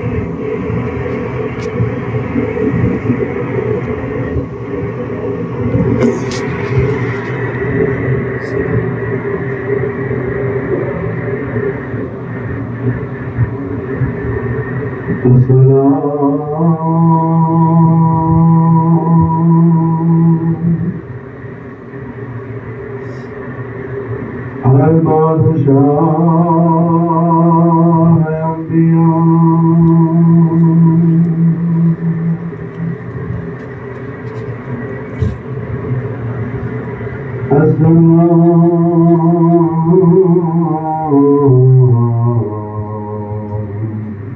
السلام على البادشاه أنبياء السلام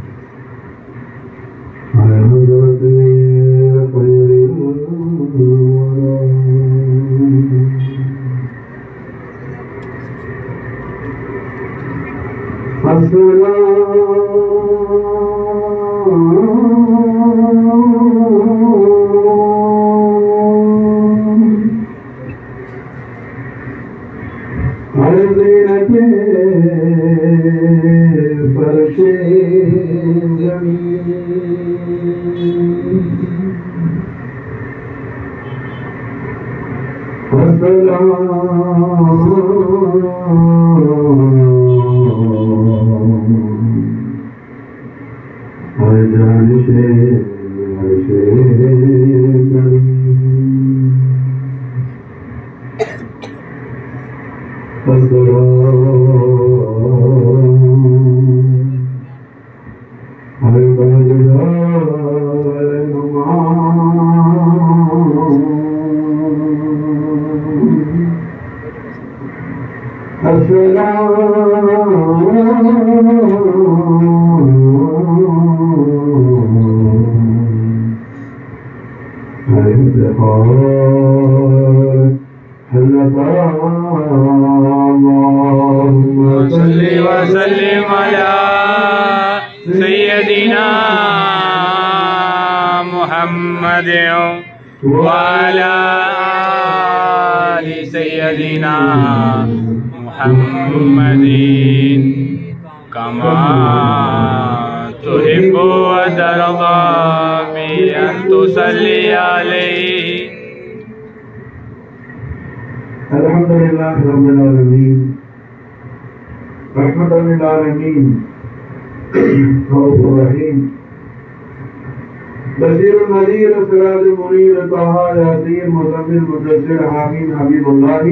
على حضرة خير الورى السلام على زينة فرش جميل والسلام على جان شيء السلام على السلام السلام اللهم صل وسلم على سيدنا محمد وعلى آل سيدنا محمد كما تحب وترضى بأن تصلي عليه الحمد لله رب العالمين رحمة للعالمين رؤوف رحيم بشير نذير سراج منير طه ياسين مزمل مدثر حميد حبيب الله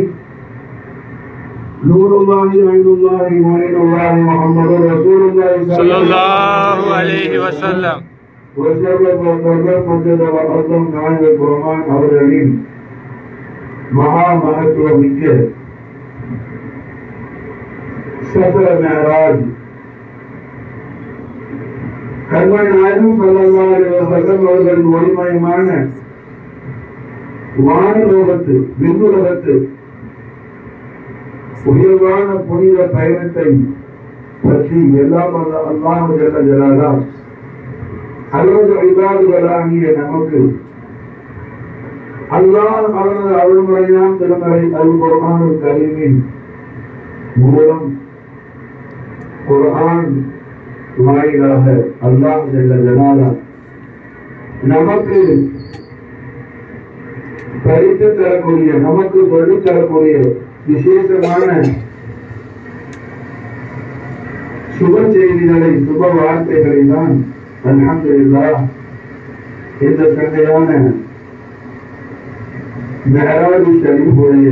نور الله عين الله معين الله محمد رسول الله صلى الله عليه وسلم وسبب وقرب مجد وأعظم نعيم القرآن العليم மகா மகத்துவ மிக்க சஃபர மேராஜ் கண்மணி நாயகம் சல்லல்லாஹு அலைஹி வஸல்லம் அவர்களின் ஒளிமயமான வானலோகத்து விண்ணுலகத்து உயர்வான புனித பயணத்தை பற்றி எல்லாம் வல்ல அல்லாஹ் ஜல்ல ஜலாலா அல்வது இபாதுகளாகிய நமக்கு அல்லாஹ் அவனது அருள்முறையாம் திருமறை அல் குர்ஆனுல் கரீமின் மூலம் குர்ஆன் வாயிலாக அல்லாஹ் ஜல்ல ஜலாலா நமக்கு படித்து தரக்கூடிய நமக்கு சொல்லித் தரக்கூடிய விசேஷமான சுப செய்திகளை சுப வார்த்தைகளை தான் அல்ஹம்துலில்லாஹ் இந்த சண்டையான மெஹராஜ் ஷரீஃபுடைய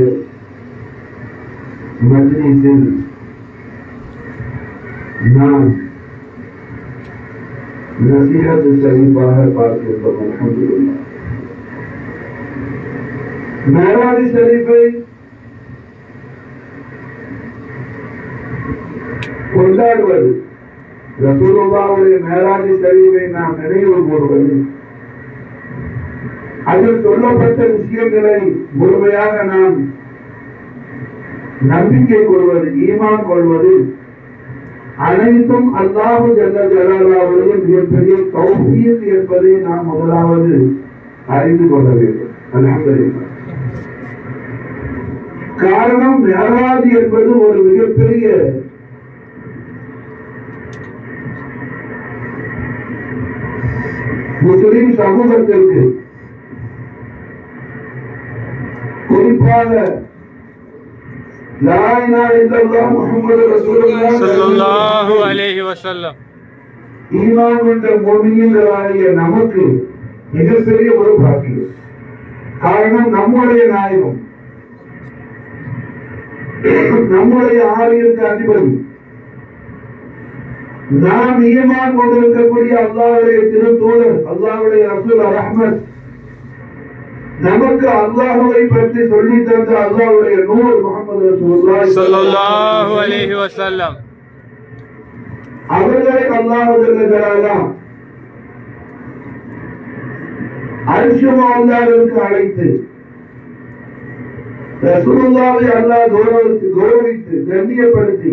மஜ்லிஸில் நாம் நசீஹத் ஷரீஃபாக பார்க்கிறோம் அல்ஹம்துலில்லாஹ் மெஹராஜ் ஷரீஃபை கொண்டாடுவது ரசூலுல்லாவுடைய மேராஜ் ஷரீஃபை நாம் நினைவு கூறுவது அதில் சொல்லப்பட்ட விஷயங்களை முழுமையாக நாம் நம்பிக்கை கொள்வது ஈமான் கொள்வது அனைத்தும் அல்லாஹு ஜல்ல ஜலாலாவுடைய மிகப்பெரிய தௌஹீத் என்பதை நாம் முதலாவது அறிந்து கொள்ள வேண்டும் அல்ஹம்துலில்லாஹ் காரணம் மேராஜ் என்பது ஒரு மிகப்பெரிய முஸ்லிம் சமூகத்திற்கு குறிப்பாக லா இலாஹ இல்லல்லாஹ் முஹம்மது ரசூலுல்லாஹ் ஸல்லல்லாஹு அலைஹி வஸல்லம் ஈமான் கொண்ட மோமியங்களாகிய நமக்கு மிகப்பெரிய ஒரு பாக்கியம் காரணம் நம்முடைய நாயகம் நம்முடைய ஆலயத்து அதிபதி நாம் ஈமான் கொண்டிருக்கக்கூடிய அல்லாஹ்வுடைய திருத்தூதர் அல்லாஹ்வுடைய ரசூல் ரஹ்மத் நமக்கு அல்லாஹ்வை பற்றி சொல்லி தந்த அல்லாஹ்வுடைய நூர் முகமது ரசூலுல்லாஹி ஸல்லல்லாஹு அலைஹி வஸல்லம் அவர்களை அல்லாஹ் ஜல்லஜலாலா அரிசுமாவிற்கு அழைத்து ரசூலுல்லாவை அல்லாஹ் கௌரவித்து கௌரவித்து கண்ணியப்படுத்தி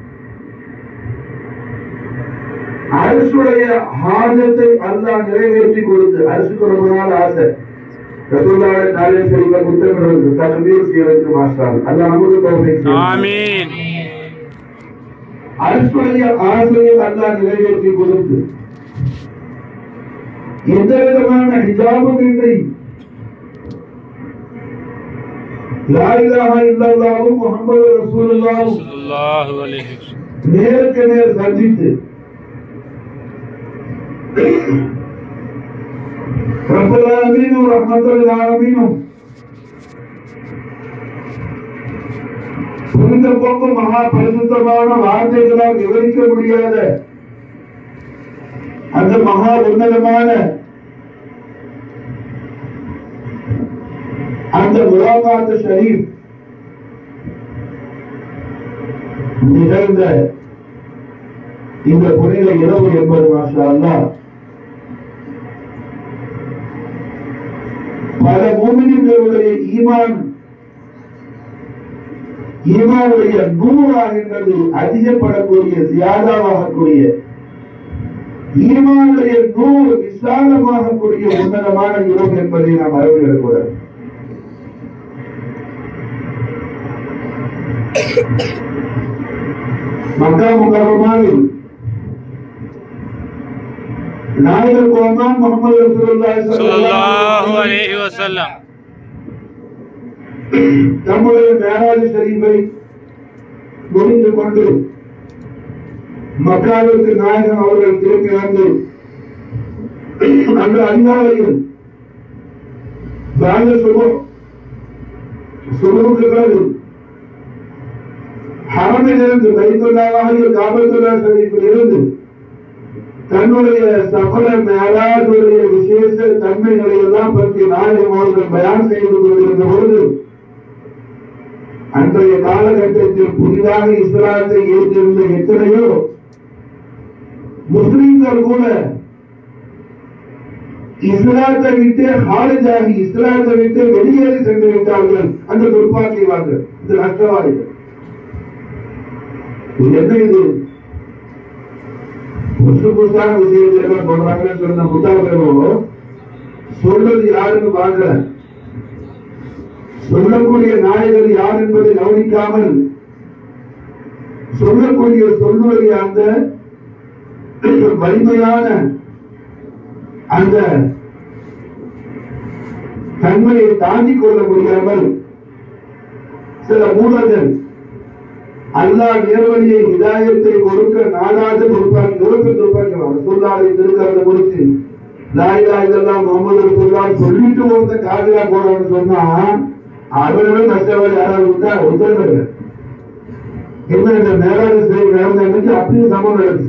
அரசுடைய ஹாஜத்தை அல்லாஹ் நிறைவேற்றி கொடுத்து அரசுக்கு ரொம்ப நாள் ஆசை ரசூல்லாவை நாளே செல்வ குத்தப்படுவது தகுதியில் செய்வதற்கு மாஸ்டார் அல்லாஹ் நமக்கு தௌஃபீக் செய்வான். ஆமீன் அரசுடைய ஆசையை அல்லாஹ் நிறைவேற்றி கொடுத்து எந்த விதமான ஹிஜாபும் இன்றி லா இலாஹ இல்லல்லாஹு முஹம்மது ரசூலுல்லாஹ் ஸல்லல்லாஹு அலைஹி வஸல்லம் நேருக்கு நேர் சந்தித்து ரப்பல் ஆலமீனும் ரஹ்மத்துல் ஆலமீனும் புரிந்த போக்கு மகா பரிசுத்தமான வார்த்தைகளால் விவரிக்க முடியாத அந்த மகா உன்னதமான அந்த முலாகாத்து ஷரீப் நிகழ்ந்த இந்த புனித இரவு என்பது மாஷா அல்லாஹ் பல மூமினிகளுடைய ஈமான் ஈமானுடைய நூறாகின்றது அதிகப்படக்கூடிய சியாதாவாகக்கூடிய ஈமானுடைய நூறு விசாலமாகக்கூடிய உன்னதமான இரவு என்பதை நாம் அறிவிடக்கூடாது மக்கா முகரமாவில் நாயகர் கோமான் முகமது ரசூலுல்லாஹி ஸல்லல்லாஹு அலைஹி வஸல்லம் தம்முடைய மேராஜ் ஷரீஃபை முடிந்து கொண்டு மக்காவிற்கு நாயகம் அவர்கள் திரும்பி வந்து அன்று அதிகாலையில் பாங்க சுபு சுபுக்கு பிறகு ஹரமிலிருந்து பைத்துல்லாஹில் காபத்துல்லா ஷரீஃபில் இருந்து தன்னுடைய சபல மேலாஜுடைய விசேஷ தன்மைகளை எல்லாம் பற்றி நாயகம் அவர்கள் பயான் செய்து கொண்டிருந்த பொழுது அன்றைய காலகட்டத்தில் புதிதாக இஸ்லாத்தை ஏற்றிருந்த எத்தனையோ முஸ்லிம்கள் கூட இஸ்லாத்தை விட்டு ஹாலிஜாகி இஸ்லாத்தை விட்டு வெளியேறி சென்று விட்டார்கள் அந்த துர்ப்பாக்கியவார்கள் இது நஷ்டவாதிகள் இது என்ன இது புதுசு புதுசான விஷயத்தை எல்லாம் சொல்றாங்கன்னு சொன்ன புத்தகங்களோ சொல்றது யாருன்னு பார்க்கல சொல்லக்கூடிய நாயகர் யார் என்பதை கவனிக்காமல் சொல்லக்கூடிய சொல்லுடைய அந்த வலிமையான அந்த தன்மையை தாங்கிக் கொள்ள முடியாமல் சில மூலர்கள் அல்லாஹ் நேர்வழியை இதாயத்தை கொடுக்க நாடாத கொடுப்பாங்க எவ்வளவு கொடுப்பாங்க சொல்லாதை திருக்கிறத முடிச்சு லாயிலா இதெல்லாம் முகமது சொல்லால் சொல்லிட்டு ஒருத்த காவிரா போறவன்னு சொன்னா அவர்களே கஷ்டவாதி யாராவது விட்டா ஒருத்தர் என்ன இந்த மேலாது சிறை நடந்த அன்னைக்கு அப்படியே சம்பவம் நடந்துச்சு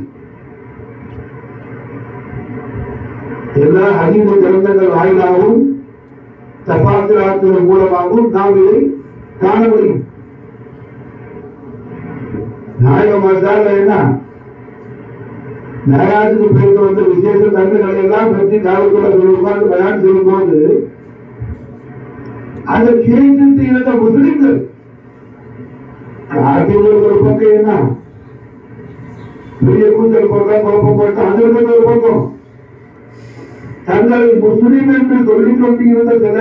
எல்லா அறிவு கிரந்தங்கள் வாயிலாகவும் தபாசிராத்தின் மூலமாகவும் நாம் இதை காண முடியும் நாயக மசால என்ன நகராட்சிக்கு போயிட்டு வந்த விசேஷ தன்மைகளை எல்லாம் பற்றி காலத்துல உட்கார்ந்து பயன் செய்யும் போது அதை கேட்டு இருந்த முஸ்லிம்கள் கார்த்திகள் ஒரு பக்கம் என்ன பெரிய கூந்தல் போட்டா குழப்பம் போட்டா அது இருக்கிறது ஒரு பக்கம் தங்களை முஸ்லிம் என்று சொல்லிக் கொண்டிருந்த சில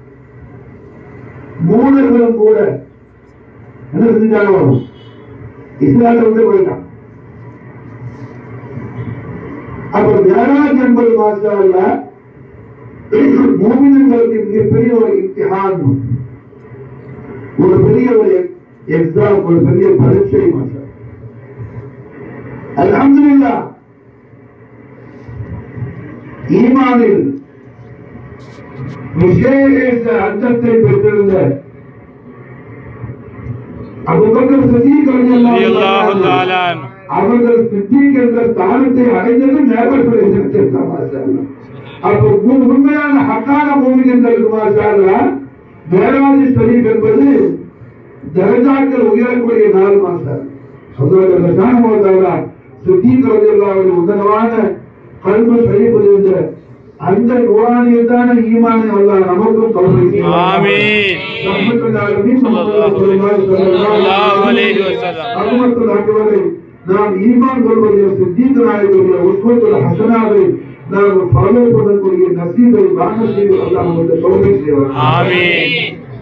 மூலர்களும் கூட என்ன செஞ்சாங்க வரும் இஸ்லாத்தை விட்டு போயிட்டான் அப்ப மேராஜ் என்பது மாத்திரமல்ல மூமினங்களுக்கு மிகப்பெரிய ஒரு இம்திஹான் ஒரு பெரிய ஒரு எக்ஸாம் ஒரு பெரிய பரீட்சை மாஸ்டர் அல்ஹம்துலில்லாஹ் ஈமானில் விசேஷ அர்த்தத்தை பெற்றிருந்த அபுபக்கர் சித்திக் ரலியல்லாஹு ரலியல்லாஹு தஆலா அன்ஹு. அவர்கள் சித்திக் என்ற ஸ்தானத்தை அடைந்தது மேபர்களுடைய தினத்தில் மாஷால்லா அப்ப உ- உண்மையான ஹக்கான மூமிகங்களுக்கு மாஷால்லா மேராஜி ஷரீப் என்பது தரஜாக்கள் உயரக்கூடிய நாள் மாஷால்லா சொல்றாங்க சாணமோதாரா சித்திக் ரலியல்லாஹு உன்னதமான கல்வி ஷரீப் இருந்த அந்த நூறானியத்தான ஈமானை அல்லாஹ் நமக்கும் கருணை செய்வானாக. ஆமீன். ரஹ்மத்துல் ஆலமீன் முஹம்மது ஸல்லல்லாஹு அலைஹி வஸல்லம். அகமத்துல் அக்பரை நாம் ஈமான் கொள்வதில் சித்திக் நாயகருடைய உஸ்வத்துல் ஹசனாவை நாம் ஃபாலோ பண்ணக்கூடிய நசீபை வானசீபை அல்லாஹ் நமக்கு தௌஃபீக் செய்வானாக. ஆமீன்